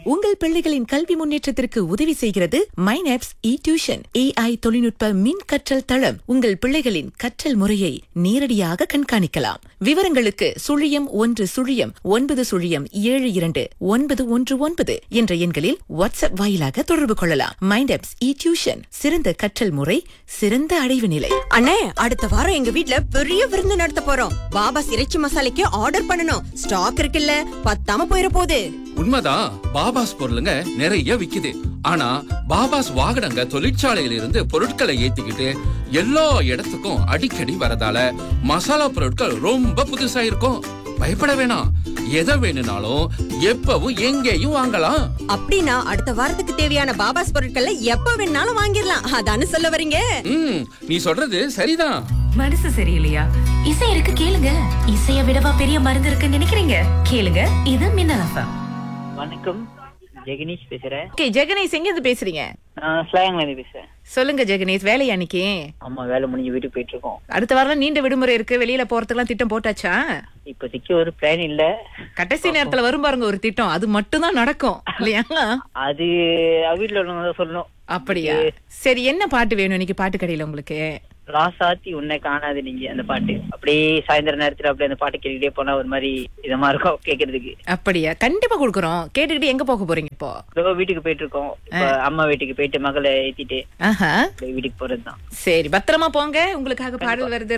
உங்கள் பிள்ளைகளின் கல்வி முன்னேற்றத்திற்கு உதவி செய்கிறது மைனாப்ஸ் இ டியூஷன் ஏஐ தொழில்நுட்ப மின் கற்றல் தளம் உங்கள் பிள்ளைகளின் கற்றல் முறையை நேரடியாக கண்காணிக்கலாம் விவரங்களுக்கு சுழியம் ஒன்று சுழியம் ஒன்பது சுழியம் ஏழு இரண்டு ஒன்பது ஒன்று ஒன்பது என்ற எண்களில் வாட்ஸ்அப் வாயிலாக தொடர்பு கொள்ளலாம் மைண்டாப்ஸ் இ டியூஷன் சிறந்த கற்றல் முறை சிறந்த அடைவு நிலை அண்ணே அடுத்த வாரம் எங்க வீட்ல பெரிய விருந்து நடத்த போறோம் பாபா இறைச்சி மசாலைக்கு ஆர்டர் பண்ணனும் ஸ்டாக் இருக்குல்ல பத்தாம போயிட போகுது உண்மைதான் பாபாஸ் பொருளுங்க நிறைய விக்குது ஆனா பாபாஸ் வாகனங்க தொழிற்சாலையில இருந்து பொருட்களை ஏத்திக்கிட்டு எல்லா இடத்துக்கும் அடிக்கடி வரதால மசாலா பொருட்கள் ரொம்ப புதுசா இருக்கும் பயப்பட வேணாம் எதை வேணும்னாலும் எப்பவும் எங்கேயும் வாங்கலாம் அப்படின்னா அடுத்த வாரத்துக்கு தேவையான பாபாஸ் பொருட்களை எப்ப வேணாலும் வாங்கிடலாம் அதானே சொல்ல வரீங்க ம் நீ சொல்றது சரிதான் மனசு சரியில்லையா இசை இருக்கு கேளுங்க இசைய விடவா பெரிய மருந்து இருக்குன்னு நினைக்கிறீங்க கேளுங்க இது மின்னல் எஃப்எம் வணக்கம் ஜெகனீஷ் பேசுறேன் ஓகே ஜெகனேஷ் எங்க இருந்து பேசுறீங்க நான் ஸ்லாங்ல இருந்து பேசுறேன் சொல்லுங்க ஜெகனேஷ் வேலையா அன்னைக்கு ஆமா வேலை முடிஞ்சு வீட்டுக்கு போயிட்டு இருக்கோம் அடுத்த வாரம் நீண்ட விடுமுறை இருக்கு வெளியில போறதுக்குலாம் திட்டம் போட்டாச்சா இப்போதைக்கு ஒரு பிளான் இல்ல கடைசி நேரத்துல வரும் பாருங்க ஒரு திட்டம் அது மட்டும் தான் நடக்கும் இல்லையா அது வீட்டுல உள்ளவங்க தான் சொல்லணும் அப்படியா சரி என்ன பாட்டு வேணும் இன்னைக்கு பாட்டு கடையில உங்களுக்கு ராசாத்தி உன்னை காணாது நீங்க அந்த பாட்டு அப்படியே சாயந்தர நேரத்துல அப்படியே அந்த பாட்டு கேட்டுக்கிட்டே போனா ஒரு மாதிரி இதமா இருக்கும் கேக்குறதுக்கு அப்படியா கண்டிப்பா கொடுக்குறோம் கேட்டுக்கிட்டு எங்க போக போறீங்க இப்போ இதோ வீட்டுக்கு போயிட்டு இருக்கோம் இப்ப அம்மா வீட்டுக்கு போயிட்டு மகளை ஏத்திட்டு ஆஹா அப்படியே வீட்டுக்கு போறதுதான் சரி பத்திரமா போங்க உங்களுக்காக பாடல் வருது